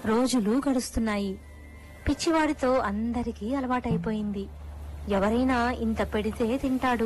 రోజులు గడుస్తున్నాయి పిచ్చివాడితో అందరికీ అలవాటైపోయింది ఎవరైనా ఇంత పెడితే తింటాడు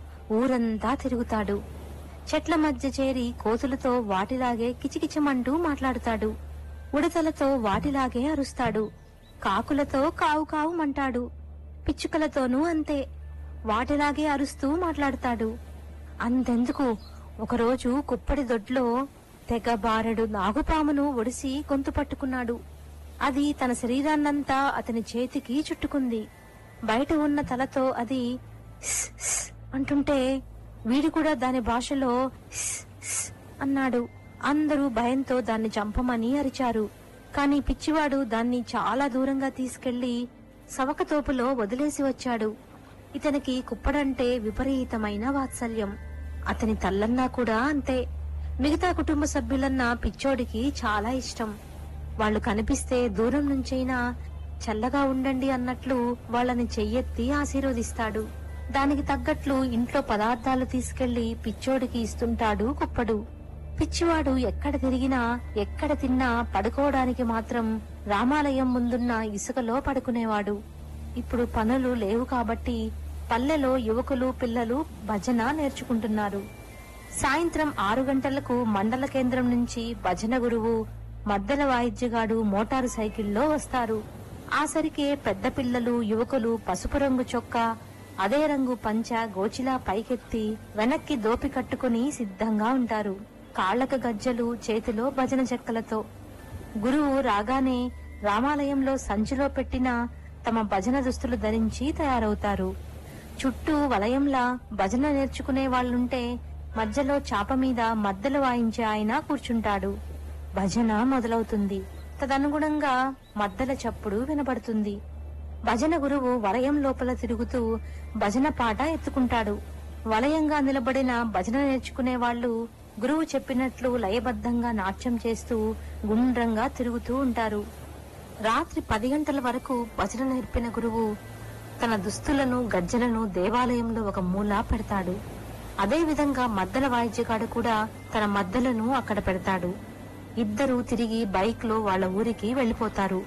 ఊరంతా తిరుగుతాడు చెట్ల మధ్య చేరి కోతులతో వాటిలాగే కిచకిచమంటూ మాట్లాడుతాడు ఉడతలతో వాటిలాగే అరుస్తాడు కాకులతో కావు కావు మంటాడు పిచ్చుకలతోనూ అంతే వాటిలాగే అరుస్తూ మాట్లాడతాడు అంతెందుకు ఒకరోజు కుప్పడి దొడ్లో తెగ బారెడు నాగుపామును ఒడిసి గొంతు పట్టుకున్నాడు అది తన శరీరాన్నంతా అతని చేతికి చుట్టుకుంది బయట ఉన్న తలతో అది "స్, స్" అంటుంటే వీడు కూడా దాని భాషలో "స్, స్" అన్నాడు అందరూ భయంతో దాన్ని చంపమని అరిచారు కాని పిచ్చివాడు దాన్ని చాలా దూరంగా తీసుకెళ్లి సవకతోపులో వదిలేసి వచ్చాడు ఇతనికి కుప్పడంటే విపరీతమైన వాత్సల్యం అతని తల్లన్నా కూడా అంతే మిగతా కుటుంబ సభ్యులన్నా పిచ్చోడికి చాలా ఇష్టం వాళ్ళు కనిపిస్తే దూరం నుంచైనా చల్లగా ఉండండి అన్నట్లు వాళ్ళని చెయ్యెత్తి ఆశీర్వదిస్తాడు దానికి తగ్గట్లు ఇంట్లో పదార్థాలు తీసుకెళ్లి పిచ్చోడికి ఇస్తుంటాడు కుప్పడు పిచ్చివాడు ఎక్కడ తిరిగినా ఎక్కడ తిన్నా పడుకోవడానికి మాత్రం రామాలయం ముందున్న ఇసుకలో పడుకునేవాడు ఇప్పుడు పనులు లేవు కాబట్టి పల్లెలో యువకులు పిల్లలు భజన నేర్చుకుంటున్నారు సాయంత్రం ఆరు గంటలకు మండల కేంద్రం నుంచి భజన గురువు మద్దెల వాయిద్యగాడు మోటారు సైకిల్లో వస్తారు ఆ సరికే పెద్ద పిల్లలు యువకులు పసుపు రంగు చొక్కా అదే రంగు పంచ గోచిలా పైకెత్తి వెనక్కి దోపి కట్టుకుని సిద్ధంగా ఉంటారు కాళ్లకు గజ్జలు చేతిలో భజన చెక్కలతో గురువు రాగానే రామాలయంలో సంచిలో పెట్టిన తమ భజన దుస్తులు ధరించి తయారవుతారు చుట్టూ వలయంలా భజన నేర్చుకునే వాళ్ళుంటే మధ్యలో చాప మీద మద్దలు వాయించే ఆయన కూర్చుంటాడు భజన మొదలవుతుంది తదనుగుణంగా మద్దల చప్పుడు వినబడుతుంది భజన గురువు వలయం లోపల తిరుగుతూ భజన పాట ఎత్తుకుంటాడు వలయంగా నిలబడిన భజన నేర్చుకునే వాళ్ళు గురువు చెప్పినట్లు లయబద్ధంగా నాట్యం చేస్తూ గుండ్రంగా తిరుగుతూ ఉంటారు రాత్రి పది గంటల వరకు భజన నేర్పిన గురువు తన దుస్తులను గజ్జలను దేవాలయంలో ఒక మూల పెడతాడు అదే విధంగా మద్దల వాయిద్యగాడు కూడా తన మద్దలను అక్కడ పెడతాడు ఇద్దరూ తిరిగి బైక్ లో వాళ్ళ ఊరికి వెళ్లిపోతారు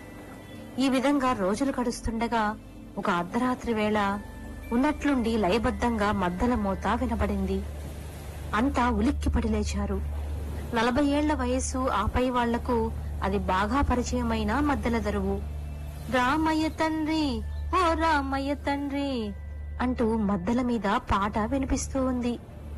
ఈ విధంగా రోజులు గడుస్తుండగా ఒక అర్ధరాత్రి వేళ ఉన్నట్లుండి లయబద్ధంగా మద్దల మోత వినబడింది అంతా ఉలిక్కిపడి లేచారు నలభై ఏళ్ల వయస్సు ఆపై వాళ్లకు అది బాగా పరిచయమైన మద్దెల దరువు రామయ్య తండ్రి ఓ రామయ్య తండ్రి అంటూ మద్దెల మీద పాట వినిపిస్తూ ఉంది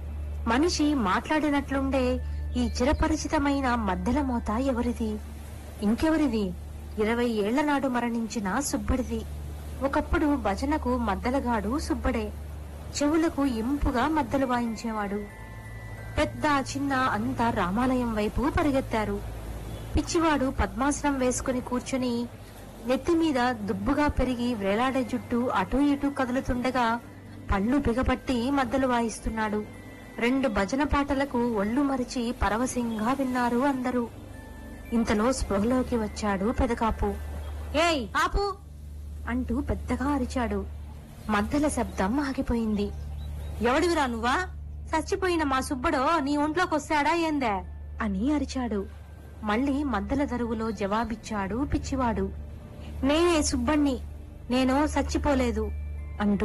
మనిషి మాట్లాడినట్లుండే ఈ చిరపరిచితమైన మద్దెల మోత ఎవరిది ఇంకెవరిది ఇరవై ఏళ్ల నాడు మరణించిన సుబ్బడిది ఒకప్పుడు భజనకు మద్దలగాడు సుబ్బడే చెవులకు ఇంపుగా మద్దలు వాయించేవాడు పెద్ద చిన్న అంతా రామాలయం వైపు పరిగెత్తారు పిచ్చివాడు పద్మాసనం వేసుకుని కూర్చుని నెత్తి మీద దుబ్బుగా పెరిగి వేలాడే జుట్టు అటూ ఇటూ కదులుతుండగా పళ్ళు బిగపట్టి మద్దలు వాయిస్తున్నాడు రెండు భజన పాటలకు ఒళ్ళు మరిచి పరవశంగా విన్నారు అందరూ ఇంతలో స్పృహలోకి వచ్చాడు పెదకాపు ఏయ్ ఆపు అంటూ పెద్దగా అరిచాడు మద్దెల శబ్దం ఆగిపోయింది ఎవడివిరా నువ్వా చచ్చిపోయిన మా సుబ్బడో నీ ఒంట్లోకి వస్తాడా ఏందే అని అరిచాడు మళ్ళీ మద్దెల దరువులో జవాబిచ్చాడు పిచ్చివాడు నేనే సుబ్బణ్ణి నేను చచ్చిపోలేదు అంటూ